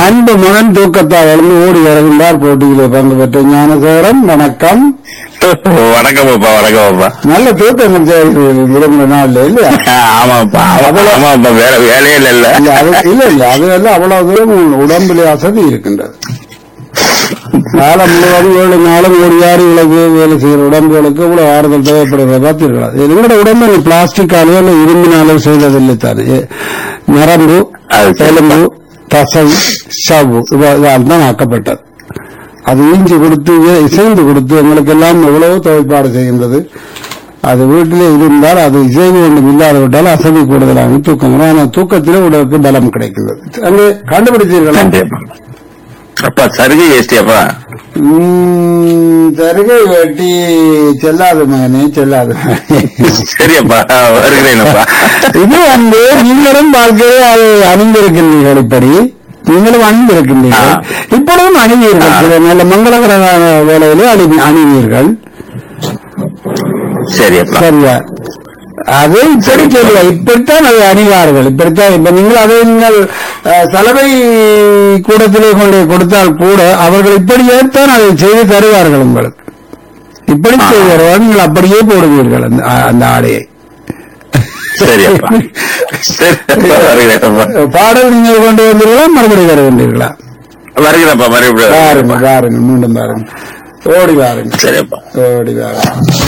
அன்பு மகன் தூக்கத்தால் எழுந்து ஓடி வருகின்றார் போட்டியிலே பங்கு பெற்ற ஞானசேகரன் வணக்கம் வணக்கம் அப்பா வணக்கம் அப்பா நல்ல தூக்கம் விரும்புற நாள்ல இல்லையா ஆமாப்பா ஆமாப்பா வேற வேலையே இல்ல இல்ல அது இல்ல இல்ல அது எல்லாம் அவ்வளவு தூரம் உடம்புல அசதி இருக்கின்றது காலம் முழுவதும் ஏழு நாளும் ஒரு யாரு இலக்கு வேலை செய்கிற உடம்புகளுக்கு இவ்வளவு ஆறுதல் தேவைப்படுகிறத பார்த்தீர்களா எங்களோட உடம்பு நீ பிளாஸ்டிக்காலேயோ இல்லை இரும்பினாலோ செய்ததில்லை தானே நரம்பு அது சரி. எலும்பு தசை சவ்வு இதால் தான் ஆக்கப்பட்டது அது ஈஞ்சி கொடுத்து இ- இசைந்து கொடுத்து எங்களுக்கு எல்லாம் எவ்வளவோ தேவைப்பாடு செய்கின்றது அது வீட்டிலே இருந்தால் அது இசைவு ஒன்றும் இல்லாத விட்டால் அசதி கூடுதலாக தூக்கம் வரும். ஆனால் தூக்கத்திலே உடலுக்கு பலம் கிடைக்கிறது அங்கே கண்டுபிடித்தீர்களா நன்றி அப்பா சருகை வேஷ்டி அப்பா உம், சருகை வெட்டி செல்லாது மகனே செல்லாது மகனே. சரியப்பா வருகிறேனப்பா இது வந்து நீங்களும் வாழ்க்கையை அதை அணிந்திருக்கின்றீர்கள் இப்படி நீங்களும் அணிந்திருக்கின்றீர்கள் ஆ. இப்பொழுதும் அணிவீர்கள் ஆ. சில நல்ல மங்களகரமான வேலையிலே அணி அணிவீர்கள் சரியப்பா சரியா அது இப்படி சொல்லுவா இப்படித்தான் அதை அணிவார்கள் இப்படித்தான் இப்ப நீங்கள் அதை நீங்கள் அஹ், சலவை கூடத்திலே கொண்டு கொடுத்தால் கூட அவர்கள் இப்படியேத்தான் அதை செய்து தருவார்கள் உங்களுக்கு இப்படி ஆ. செய்வார்கள் நீங்கள் அப்படியே போடுவீர்கள் அந்த அந்த ஆடையை சரியப்பா சரி வருகிறேன்ப்பா பாடல் நீங்கள் கொண்டு வந்தீர்களா மறுபடியும் வர வேண்டீர்களா வருகிறேன்ப்பா பாருங்க மறுபடியும் பாருங்க மீண்டும் பாருங்க ஓடி வாருங்க சரியப்பா ஓடி வாருங்க